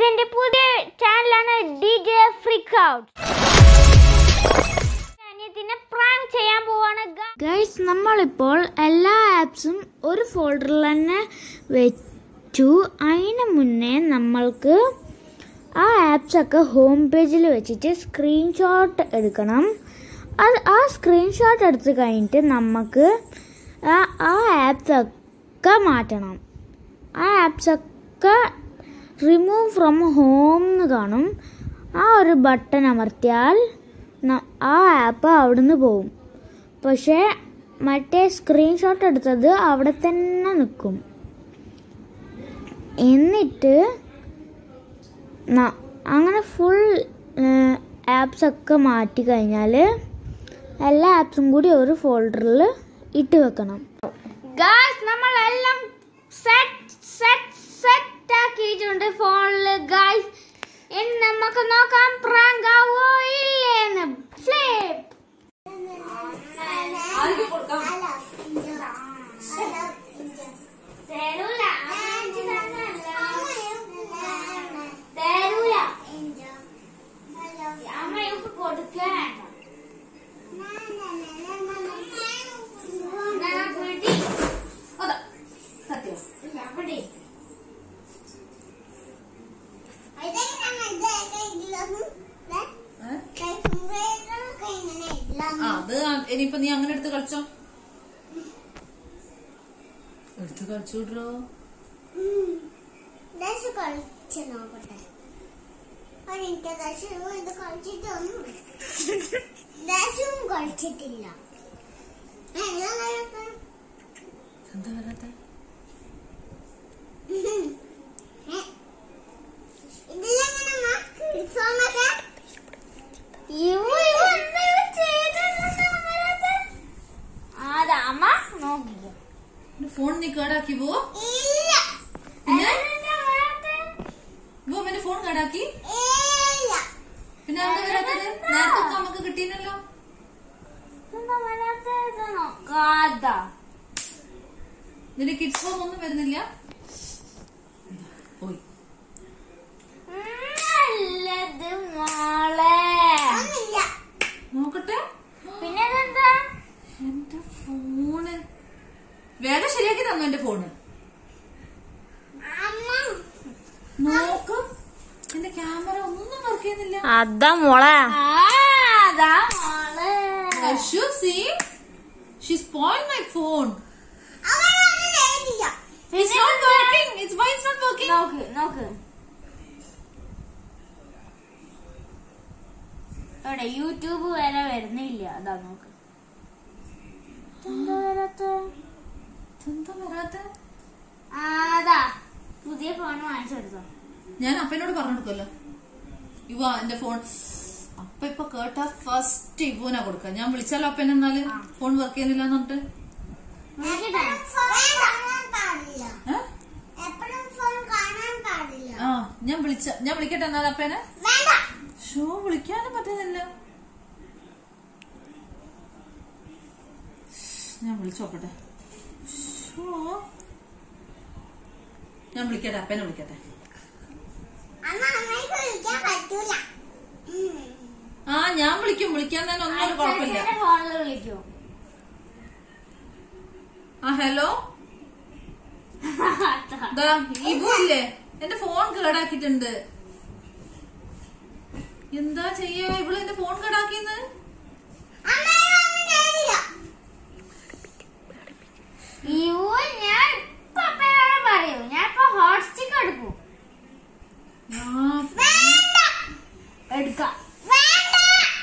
ഇതെന്റെ പുതിയ ചാനലാണ് ഡി ജെ ഫ്രീക്ക് ഔട്ട് അനിയത്തിനെ പ്രാങ്ക് ചെയ്യാൻ പോവാണ് ഗൈസ് നമ്മളിപ്പോൾ എല്ലാ ആപ്സും ഒരു ഫോൾഡറിൽ തന്നെ വെച്ചു അതിന് മുന്നേ നമ്മൾക്ക് ആ ആപ്സൊക്കെ ഹോം പേജിൽ വെച്ചിട്ട് സ്ക്രീൻഷോട്ട് എടുക്കണം അത് ആ സ്ക്രീൻഷോട്ട് എടുത്ത് കഴിഞ്ഞിട്ട് നമുക്ക് ആ ആ ആപ്സൊക്കെ മാറ്റണം ആ ആപ്സൊക്കെ റിമൂവ് ഫ്രം ഹോം എന്ന് കാണും ആ ഒരു ബട്ടൺ അമർത്തിയാൽ ന- ആ ആപ്പ് അവിടുന്ന് പോവും പക്ഷേ മറ്റേ സ്ക്രീൻഷോട്ട് എടുത്തത് അവിടെ തന്നെ നിൽക്കും എന്നിട്ട് ന- അങ്ങനെ ഫുൾ ആപ്സ് ഒക്കെ മാറ്റി കഴിഞ്ഞാൽ എല്ലാ ആപ്സും കൂടി ഒരു ഫോൾഡറിൽ ഇട്ട് വെക്കണം ഗായ്സ് നമ്മളെല്ലാം സെറ്റ് സെറ്റ് സെറ്റ് ആക്കിയിട്ടുണ്ട് ഫോണിൽ ഗായ്സ് ഇനി നമുക്ക് നോക്കാം പ്രാങ്ക് ആവോ ഇല്ലേന്ന് ഫ്ലിപ്പ് തരൂല തരൂല അമ്മ എനിക്ക് കൊടുക്കാൻ ഞാൻ പിടി അതാ സത്യം ഇല്ല പിടി ആ അത് ഇനിയിപ്പൊ നീ അങ്ങനെ എടുത്ത് കളിച്ചോ എടുത്ത് കളിച്ചു വിടറോ കളിച്ച് നോക്കട്ടെ ഒരെനിക്ക് ദശവും ഇത് കളിച്ചിട്ടൊന്നും ദശവും കളിച്ചിട്ടില്ല ഏ, ഞാൻ കളിക്കാം. എന്താ വരാത്തെ ഏ, ഇതിലെങ്ങനെ മാസ്ക് പിടിച്ചോന്നൊക്കെ? ഇവ ഇവ എന്താ ഇവ ചെയ്തതെന്ന് അമ്മരത്തെ? അതാ അമ്മ നോക്കിക്കോ ഫോൺ നീ കേടാക്കി പോ ഇല്ല പിന്നെ അതെന്താ വരാത്തെ? പോ അവന്റെ ഫോൺ കേടാക്കി ഇല്ല പിന്നെ എന്താ വരാത്തത് നേരത്തെ നമുക്ക് കിട്ടിയില്ലല്ലോ എന്താ വരാത്തെ? ഇത് നോക്കാതാ. നിന്റെ കിഡ്സ് ഫോം ഒന്നും വരുന്നില്ല പോയി നല്ലത് മോളെ ഒന്നില്ല നോക്കട്ടെ പിന്നെ ഇതെന്താ എന്റെ ഫോണ് വേഗം ശരിയാക്കി തന്നു എന്റെ ഫോണ് അമ്മ നോക്ക് എന്റെ ക്യാമറ ഒന്നും വർക്ക് ചെയ്യുന്നില്ല അതാ മോളെ അതാ മോളെ Arshu, see? She spoiled my phone. അവനൊന്നും ചെയ്തില്ല It's not working. It's why it's not working. നോക്ക് നോക്ക് ഇവിടെ യൂട്യൂബ് വരെ വരുന്നില്ല അതാ നോക്ക് എന്താ വരാത്തെ? എന്താ വരാത്തെ ആ, അതാ പുതിയ ഫോൺ വാങ്ങിച്ചെടുത്തോ ഞാൻ അപ്പനോട് പറഞ്ഞു കൊടുക്കല്ലോ ഇവ എന്റെ ഫോൺ അപ്പ ഇപ്പൊ കേട്ട ഫസ്റ്റ് ഇവനാ കൊടുക്ക ഞാൻ വിളിച്ചാലോ അപ്പൻ എന്നാല് ഫോൺ വർക്ക് ചെയ്യുന്നില്ല എന്നിട്ട് നോക്കിട്ടെ ഫോൺ കാണാൻ പാടില്ല ഏ? എപ്പോഴും ഫോൺ കാണാൻ പാടില്ല ആ ഞാൻ വിളിച്ച ഞാൻ വിളിക്കട്ടെ എന്നാൽ അപ്പനെ വേണ്ട ഷോ വിളിക്കാനും പറ്റുന്നില്ല ഞാൻ വിളിച്ചു നോക്കട്ടെ ഷോ ഞാൻ വിളിക്കട്ടെ അപ്പനെ വിളിക്കട്ടെ അമ്മ അമ്മയ്ക്ക് വിളിക്കാൻ പറ്റൂല ഉം. ആ ഞാൻ വിളിക്കും വിളിക്കാൻ തന്നെ ഒന്നും ഒരു കുഴപ്പമില്ല അച്ഛന്റെ ഫോണിൽ വിളിക്കൂ ആ ഹലോ ദാ ഇബു ഇല്ലേ എന്റെ ഫോൺ കേടാക്കിയിട്ടുണ്ട് എന്താ ചെയ്യാ ഇവള് എന്റെ ഫോൺ കേടാക്കിന്ന് അമ്മ ഇതൊന്നും ചെയ്തില്ല ഇവ ഞാൻ ഇപ്പൊ അപ്പനോട് പറയൂ ഞാൻ ഇപ്പൊ ഹോട്ട് സ്റ്റിക്ക് എടുക്കൂ ആ, വേണ്ട എടുക്കാം വേണ്ട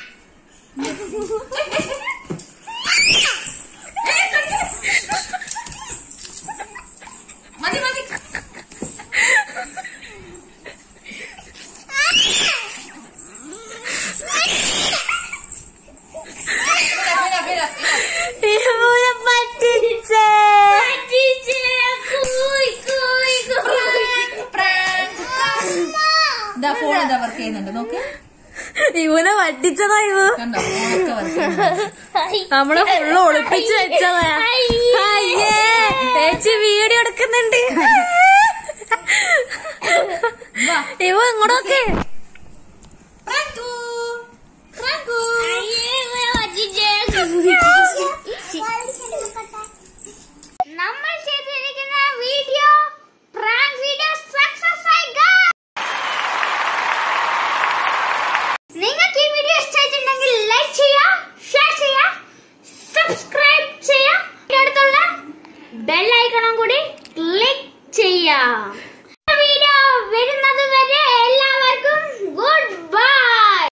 മതി മതി വിടാ, വിടാ, വിടാ. ഇവനെ പറ്റിച്ചേ പറ്റിച്ചേ കൂയ് കൂയ് ഇതാ ഫോൺ ഇതാ വർക്ക് ചെയ്യുന്നുണ്ട് നോക്ക് ഇവനെ വട്ടിച്ചതാ ഇവ കണ്ടോ ഫോണൊക്കെ വർക്ക് ചെയ്യുന്നുണ്ട് നമ്മളെ ഫുള്ള് ഒളിപ്പിച്ച് വെച്ചതാ അയ്യേ ചേച്ചി വീഡിയോ എടുക്കുന്നുണ്ട് ഇവ ഇങ്ങോട്ടൊക്കെ പ്രാങ്കു പ്രാങ്കു നമ്മൾ ചെയ്തിരിക്കുന്ന വീഡിയോ പ്രാങ്ക് വീഡിയോ സക്സസ് ആയി guys. നിങ്ങൾക്ക് ഈ വീഡിയോ ഇഷ്ടമായിട്ടുണ്ടെങ്കിൽ ലൈക്ക് ചെയ്യുക ഷെയർ ചെയ്യുക സബ്സ്ക്രൈബ് ചെയ്യുക അടുത്തുള്ള ബെൽ ഐക്കണും കൂടി ക്ലിക്ക് ചെയ്യാം